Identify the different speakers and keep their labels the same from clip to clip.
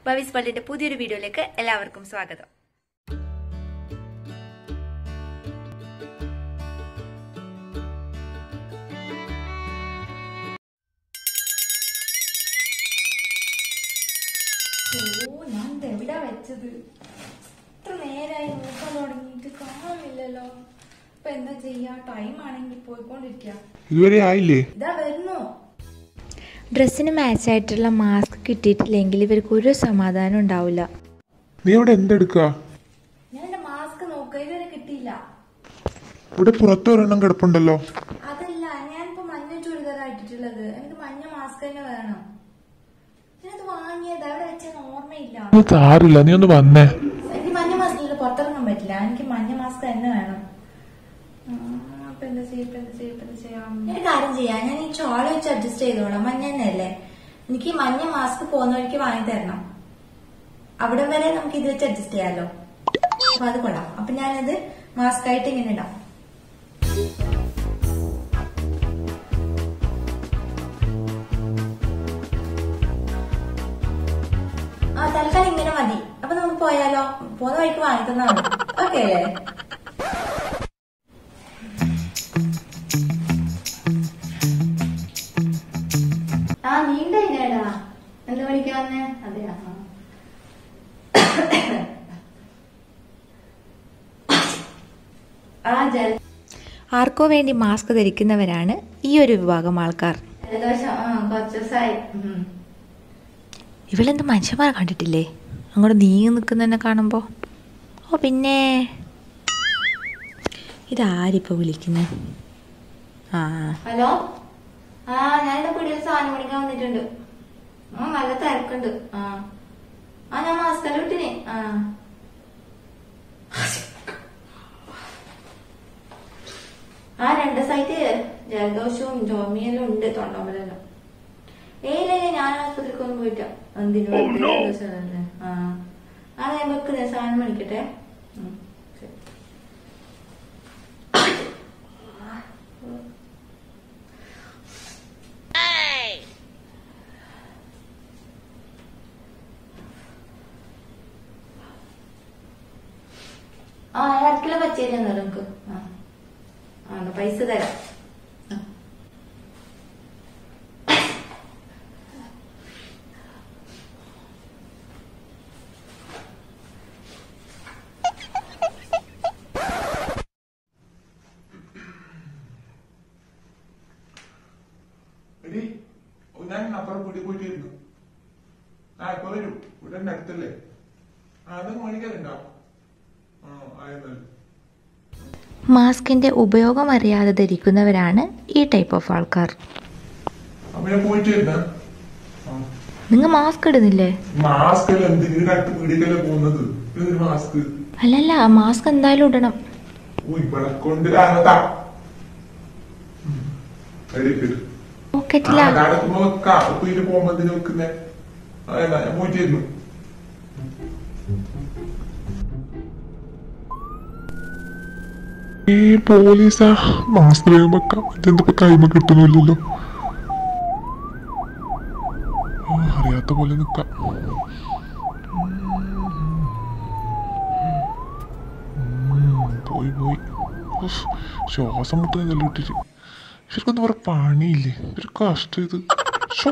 Speaker 1: ബവീസ് വേൾഡിന്റെ പുതിയൊരു വീഡിയോയിലേക്ക് എല്ലാവർക്കും സ്വാഗതം
Speaker 2: ഓ ഞാൻ എവിടാ വെച്ചത് ഇത്ര നേരായി നോക്കാൻ തുടങ്ങിയിട്ട് കാണുന്നില്ലല്ലോ ഇപ്പൊ എന്താ ചെയ്യാ ടൈം ആണെങ്കിൽ പോയിക്കൊണ്ടിരിക്കുക
Speaker 3: ഇതുവരെ ആയില്ലേ
Speaker 2: ഇതാ വരുന്നു
Speaker 1: ഡ്രസ്സിന് മാച്ച് ആയിട്ടുള്ള മാസ്ക് കിട്ടിയിട്ടില്ലെങ്കിൽ ഇവർക്ക് ഒരു സമാധാനം ഉണ്ടാവില്ല
Speaker 3: നീ അവിടെ എന്തെടുക്കുക
Speaker 2: ഞാൻ എന്റെ മാസ്ക് നോക്കുക ഇതുവരെ കിട്ടിയില്ല
Speaker 3: ഇവിടെ പുറത്ത് ഒരെണ്ണം കിടപ്പുണ്ടല്ലോ
Speaker 2: അതല്ല ഞാനിപ്പോ മഞ്ഞ ചുരിദാറാ ഇട്ടിട്ടുള്ളത് എനിക്ക് മഞ്ഞ മാസ്ക് തന്നെ വേണം ഞാനത് വാങ്ങിയത് അവിടെ വെച്ചാൽ ഓർമ്മയില്ല
Speaker 3: അത് സാറില്ല നീ ഒന്ന് വന്നേ
Speaker 2: എനിക്ക് മഞ്ഞ മാസ്കിൽ പുറത്തിറങ്ങാൻ പറ്റില്ല എനിക്ക് മഞ്ഞ മാസ്ക് തന്നെ വേണം ആ, അപ്പൊ എന്താ ചെയ്യാ ഇപ്പൊ എന്താ ചെയ്യാ ഇപ്പൊ എന്താ ചെയ്യാം ഒരു കാര്യം ചെയ്യാം ഞാൻ ഈ ചോള വെച്ച് അഡ്ജസ്റ്റ് ചെയ്തോളാം മഞ്ഞ തന്നെയല്ലേ എനിക്ക് ഈ മഞ്ഞ മാസ്ക് പോകുന്ന വഴിക്ക് വാങ്ങി തരണം അവിടെ വരെ നമുക്ക് ഇത് വെച്ച് അഡ്ജസ്റ്റ് ചെയ്യാലോ അപ്പൊ അത് കൊള്ളാം അപ്പൊ ഞാനത് മാസ്ക് ആയിട്ട് ഇങ്ങനെ ഇടാം ആ തൽക്കാലം ഇങ്ങനെ മതി അപ്പൊ നമുക്ക് പോയാലോ പോകുന്ന വഴിക്ക് വാങ്ങി തന്നാ മതി ഓക്കെ അല്ലേ ആ നീ ഉണ്ടായില്ലേടാ എന്താ പഠിക്കാൻ വന്നേ അതെയാ ആ. ആ ജല
Speaker 1: ആർക്കോ വേണ്ടി മാസ്ക് ധരിക്കുന്നവരാണ് ഈ ഒരു വിഭാഗം ആൾക്കാർ
Speaker 2: ജലദോഷം ആ കുറച്ച് ദിവസമായി ഉം.
Speaker 1: ഇവളെന്ത് മനുഷ്യന്മാരെ കണ്ടിട്ടില്ലേ അങ്ങോട്ട് നീങ്ങി നിൽക്കുന്നതന്നെ കാണുമ്പോൾ ഓ പിന്നെ ഇതാരിപ്പോ വിളിക്കുന്നത് ആ
Speaker 2: ഹലോ ആ ഞാനിവിടെ പീടിയിൽ സാധനം മേടിക്കാൻ വന്നിട്ടുണ്ട് ആ നല്ല തിരക്കുണ്ട് ആ ആ ഞാൻ മാസ്കല്ല വിട്ടിനെ ആ ആ രണ്ട് സൈറ്റ് ജലദോഷവും ചുമയെല്ലാം ഉണ്ട് തൊണ്ടമ്പലെല്ലാം ഏയില്ലേ ഞാൻ ആസ്പത്രിക്കൊന്നും പോയിട്ടാ എന്തിനു ജലദോഷമല്ലേ? ആ ആ ഞാൻ വെക്കുന്നേ സാധനം മേടിക്കട്ടെ ഉം, ശരി. ആ അരക്കിലോ പച്ചരി തന്നല്ലോ നമുക്ക് ആ ആ എന്നാ പൈസ തരാം ആ.
Speaker 3: എടി ഞാൻ അപ്പുറം വീട്ടിൽ പോയിട്ടിരുന്നു ആ ഇപ്പൊ വരൂ ഇവിടെ എന്റെ അടുത്തല്ലേ ആ അതൊന്നും മേടിക്കാറുണ്ടോ ആ ആയിരുന്നല്ലോ
Speaker 1: മാസ്കിന്റെ ഉപയോഗം അറിയാതെ ധരിക്കുന്നവരാണ് ഈ ടൈപ്പ് ഓഫ് ആൾക്കാർ
Speaker 3: അപ്പൊ ഞാൻ പോയിട്ടിരുന്ന
Speaker 1: നിങ്ങൾ മാസ്ക് ഇടുന്നില്ലേ
Speaker 3: മാസ്ക് അല്ല എന്തെങ്കിലും അടുത്ത് വീടിക്കല്ലേ പോകുന്നത് ഇതൊരു മാസ്ക്
Speaker 1: അല്ലല്ല മാസ്ക് എന്തായാലും ഇടണം
Speaker 3: ഓ ഇവിടെ കൊണ്ട് അങ്ങത്താ എടുക്കിട്ട്
Speaker 1: പോക്കറ്റില
Speaker 3: നടക്കുമ്പോ വെക്കാം ഇപ്പൊ ഇത് പോകുമ്പോ എന്തിനു വെക്കുന്നേ അല്ല ഞാൻ പോയിട്ടിരുന്നു ഈ പോലീസാ മാസ്ക് വേഗം വെക്കാം ഇതെന്തിപ്പോ കൈമ കിട്ടുന്നില്ലല്ലോ ആ, അറിയാത്ത പോലെ നിക്കാം ഉം, പോയി പോയി ഉഫ്, ശ്വാസം മുട്ടുന്നതല്ലോ ഇട്ടിട്ട് ഇവർക്കൊന്നും വേറെ പണിയില്ലേ ഒരു കഷ്ടം ഇത് ശോ.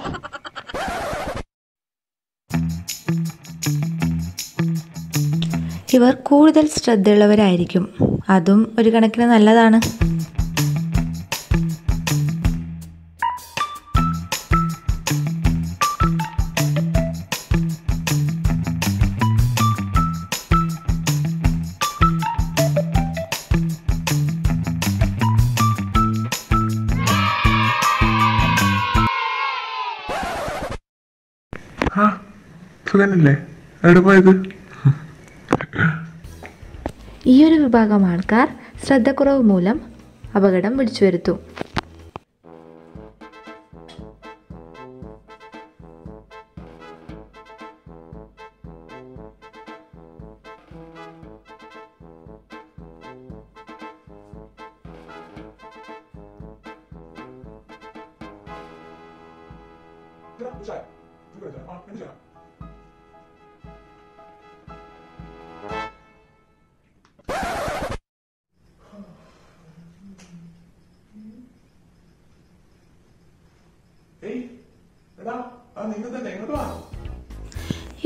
Speaker 1: ഇവർ കൂടുതൽ ശ്രദ്ധയുള്ളവരായിരിക്കും അതും ഒരു കണക്കിന് നല്ലതാണ്
Speaker 3: ആ സുഖനല്ലേ എവിടെ പോയത്
Speaker 1: ഈ ഒരു വിഭാഗം ആൾക്കാർ ശ്രദ്ധക്കുറവ് മൂലം അപകടം വിളിച്ചു വരുത്തും
Speaker 3: ചായ ചായ ആ ചായ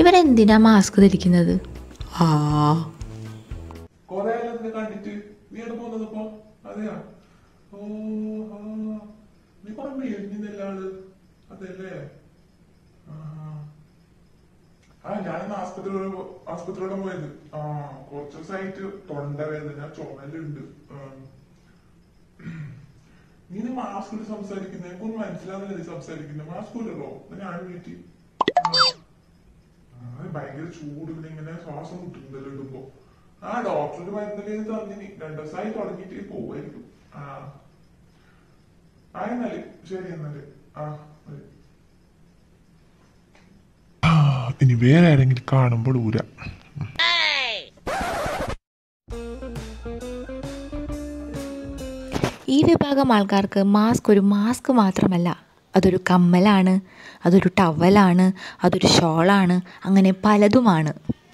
Speaker 1: ഇവരെന്തിനാ മാസ്ക് ധരിക്കുന്നത്
Speaker 4: ആ
Speaker 3: കൊറേ നിന്നെ കണ്ടിട്ട് നീ എവിടെ പോകുന്നത് ഇപ്പൊ അതെയാ ഓ ആ നീ കൊറേ മെലിഞ്ഞില്ല ആള് അതല്ലേ ആ ആ ഞാനിന്ന് ആസ്പത്രിയോട് ആസ്പത്രിയോടെ പോയത് ആ കുറച്ച് ദിവസമായിട്ട് തൊണ്ടവേദന ചുമലുണ്ട് ആ. നീ മാസ്ക് ഇട്ട് സംസാരിക്കുന്നത് എനിക്കൊന്നും മനസ്സിലാവുന്നില്ല നീ സംസാരിക്കുന്നത് മാസ്ക് ഇല്ലല്ലോ ഞാൻ വീട്ടിൽ ഭയങ്കര ചൂട് പിന്നെ ഇങ്ങനെ ശ്വാസം മുട്ടുന്നല്ലോ ഇടുമ്പോ ആ ഡോക്ടറിന്റെ മരുന്നൊക്കെ ഇത് തന്നിനി രണ്ടു ദിവസമായി തുടങ്ങിയിട്ട് പോവായിരിക്കും ആ ആ എന്നാല് ശരി എന്നാല് ആ മതി. ആ, ഇനി വേറെ ആരെങ്കിലും കാണുമ്പോൾ ഊര
Speaker 1: ഈ വിഭാഗം ആൾക്കാർക്ക് മാസ്ക് ഒരു മാസ്ക് മാത്രമല്ല അതൊരു കമ്മലാണ് അതൊരു ടവലാണ് അതൊരു ഷോളാണ് അങ്ങനെ പലതുമാണ്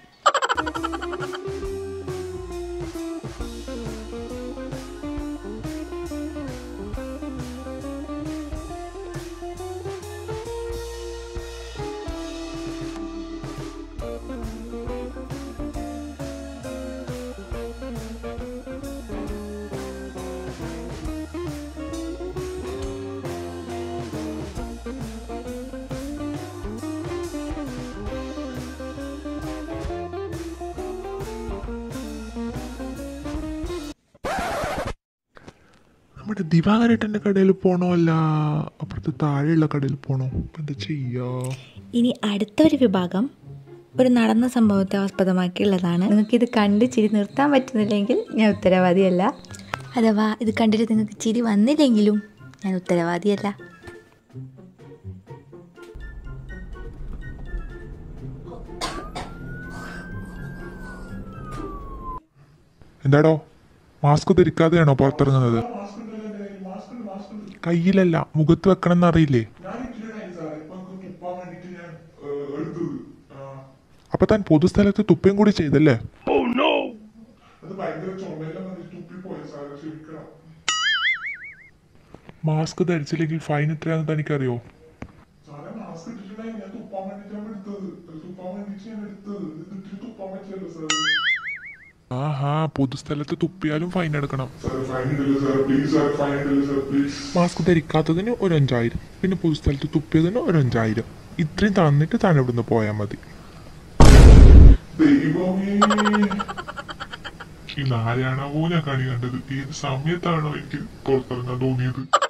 Speaker 3: നമ്മുടെ ദിവാകരേട്ടന്റെ കടയിൽ പോണോ അല്ല അപ്പുറത്ത് താഴെയുള്ള കടയിൽ പോണോ ഇപ്പൊ എന്താ ചെയ്യാ
Speaker 1: ഇനി അടുത്ത ഒരു വിഭാഗം ഒരു നടന്ന സംഭവത്തെ ആസ്പദമാക്കിയുള്ളതാണ് നിങ്ങൾക്ക് ഇത് കണ്ട് ചിരി നിർത്താൻ പറ്റുന്നില്ലെങ്കിൽ ഞാൻ ഉത്തരവാദിയല്ല അഥവാ ഇത് കണ്ടിട്ട് നിങ്ങൾക്ക് ചിരി വന്നില്ലെങ്കിലും ഞാൻ ഉത്തരവാദിയല്ല
Speaker 3: എന്താടോ മാസ്ക് ധരിക്കാതെയാണോ പുറത്തിറങ്ങുന്നത് കയ്യിലല്ല മുഖത്ത് വെക്കണം എന്നറിയില്ലേ അപ്പൊ താൻ പൊതുസ്ഥലത്ത് തുപ്പയും കൂടി ചെയ്തല്ലേ മാസ്ക് ധരിച്ചില്ലെങ്കിൽ ഫൈൻ എത്രയാണെന്ന് തനിക്കറിയോ ആഹാ പൊതുസ്ഥലത്ത് തുപ്പിയാലും ഫൈൻ എടുക്കണം മാസ്ക് ധരിക്കാത്തതിന് ഒരു അഞ്ചായിരം പിന്നെ പൊതുസ്ഥലത്ത് തുപ്പിയതിന് ഒരു അഞ്ചായിരം ഇത്രയും തന്നിട്ട് താൻ ഇവിടുന്ന് പോയാൽ മതി ഇതാരാണോ ഞാൻ കണി കണ്ടത് ഏത് സമയത്താണോ എനിക്ക് പുറത്തിറങ്ങാൻ തോന്നിയത്